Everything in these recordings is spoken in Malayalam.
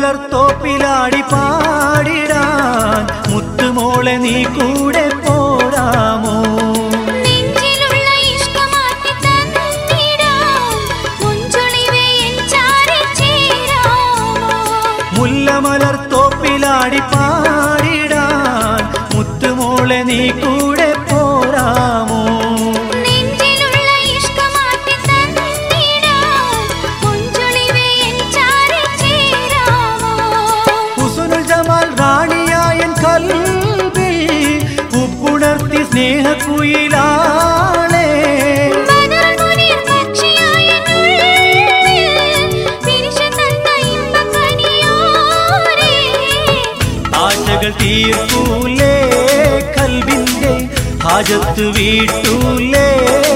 മുല്ലമലർത്തോപ്പിലാടി പാടിടാൻ മുത്തുമോളെ നീ കൂടെ പോരാമോ നെഞ്ചിലുള്ള ഇഷ്കമാറ്റി തന്നിടാം മുഞ്ചുളിവേ എൻ ചാരി ചേരാമോ മുല്ലമലർത്തോപ്പിലാടി പാടിടാൻ മുത്തുമോളെ നീ കൂടെ പോരാമോ നെഞ്ചിലുള്ള ഇഷ്കമാറ്റി തന്നിടാം മുഞ്ചുളിവേ എൻ ചാരി ചേരാമോ ഹുസ്നുൽ ജമാൽ റാണിയായൻ കൽബിൽ ഉപ്പുണർത്തി സ്നേഹക്കുയിലാളേ ബദറുൽ മുനീർ പക്ഷിയായ ഉള്ളിൽ വിരിശ തന്ന ഇമ്പക്കനിയോരേ ആശകൾ തീർക്കൂലേ കൽബിന്റെ ഹാജത്ത് വീട്ടൂലേ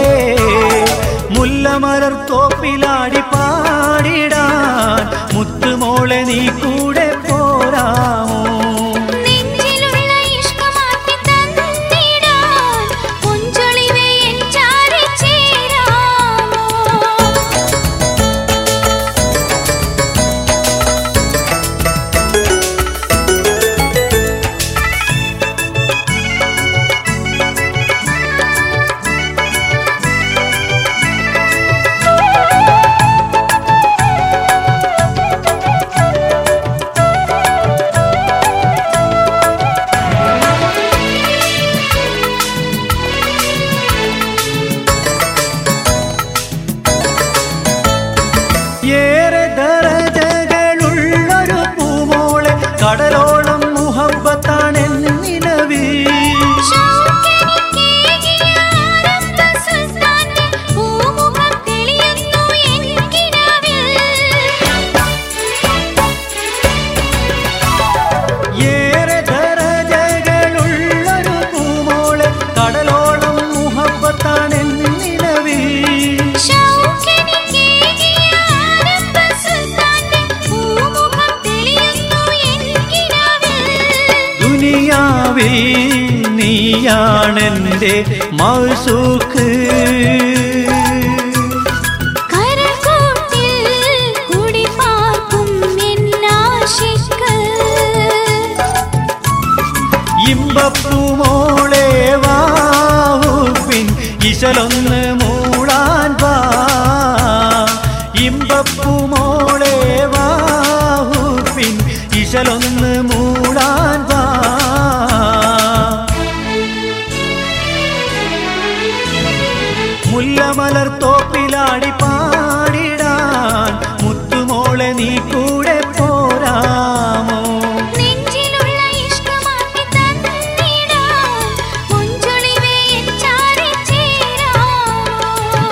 മുല്ലമലർ തോപ്പിലാടി പാടിടാൻ മുത്തുമോളെ നീ കൂടെ പോരാമോ നെഞ്ചിലുള്ള ഇഷ്കമാറ്റി തന്നിടാൻ മുഞ്ചുളിവേ എൻ ചാരി ചേരാമോ ഏറെ ദരജകളുള്ളൊരു പൂമോളെ കടലോളം മുഹബത്താണെന്നിലവി ശൗക്കനിക്കേകിയ ആരംഭ സുൽത്താന്റെ പൂമുഖം തെളിയുന്നു എൻ കിനാവിൽ ഏറെ ദരജകളുള്ളൊരു പൂമോളെ കടലോളം മുഹബത്താണെന്നിലവി ശൗക്കനിക്കേകിയ ആരംഭ സുൽത്താന്റെ പൂമുഖം തെളിയുന്നു എൻ കിനാവിൽ ദുനിയാവിൽ നീയാണെന്റെ മൗസൂക്ക് കരകൂട്ടിൽ കുടിപാർക്കും എന്നാശിക്ക് ഇമ്പപ്പൂമോളെ വാഹുപ്പിൻ ഇശലൊന്ന് മൂളാൻ വാ ഇമ്പപ്പൂമോളെ വാഹുപ്പിൻ ഇശലൊന്ന് മൂളാൻ വാ മുല്ലമലർ തോപ്പിലാടി പാടിടാൻ മുത്തുമോളെ നീ കൂടെ പോരാമോ നെഞ്ചിലുള്ള ഇഷ്കമാറ്റി തന്നിടാൻ മുഞ്ചുളിവേ എൻ ചാരി ചേരാമോ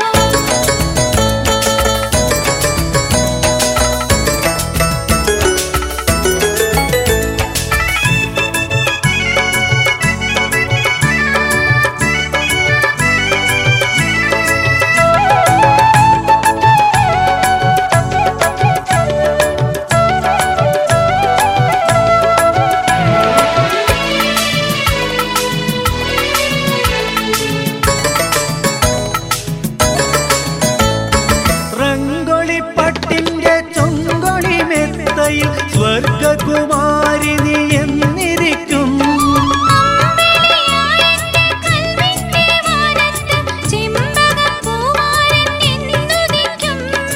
റംഗൊളി പട്ടിന്റെ ചൊങ്കൊളി മെത്തയിൽ സ്വർഗകുമാരി നീ എന്നിരിക്കും കൽവിന്റെ വാനത്ത് ചെമ്പകപ്പൂവാരൻ എന്നുദിക്കും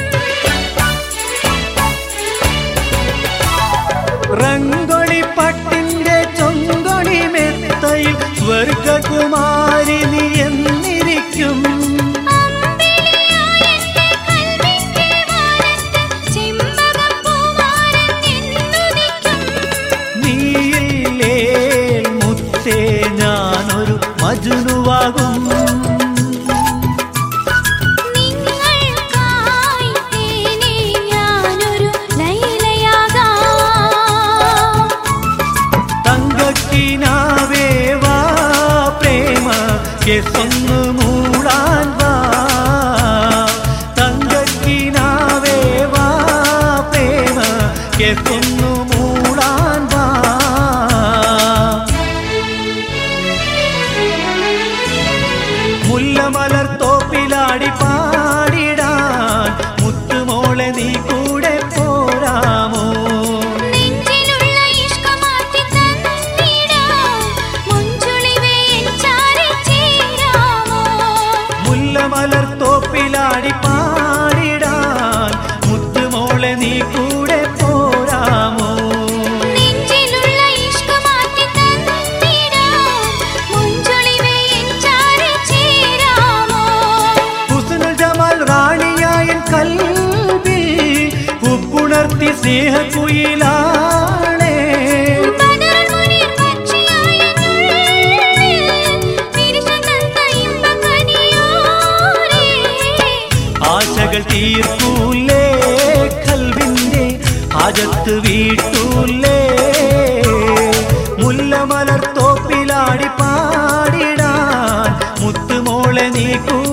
റംഗൊളി പട്ടിന്റെ ചൊങ്കൊളി മെത്തയിൽ സ്വർഗകുമാരി നീ എന്നിരിക്കും അമ്പിളിയായെന്റെ കൽവിന്റെ വാനത്ത് ചെമ്പകപ്പൂവാരൻ എന്നുദിക്കും നീയില്ലേ മുത്തേ ഞാനൊരു മജുനുവാകും നിങ്ങൾക്കായി തേനേ ഞാനൊരു ലൈലയാകാം തങ്കക്കിനാവേ വാ പ്രേമ കെസൊന്നു മൂടാൻ വാ തങ്കക്കിനാവേ വാ പ്രേമ കെസൊന്നു മൂടാൻ വാ മുല്ലമലർ തോപ്പിലാടി പാടിടാൻ മുത്തുമോളെ നീ കൂടെ പോരാമോ നീ മതി സ്നേഹക്കുയിലാണേ ബദർ മുനീർ പക്ഷിയായ ഞുള്ളിൽ വിരിശം തന്ന ഇമ്പക്കനിയോരേ. ആശകൾ തീർക്കൂലേ കൽവിന്റെ ആജത്ത് വീട്ടൂലേ മുല്ലമലർ തോപ്പിലാടി പാടിടാൻ മുത്തുമോളെ നീ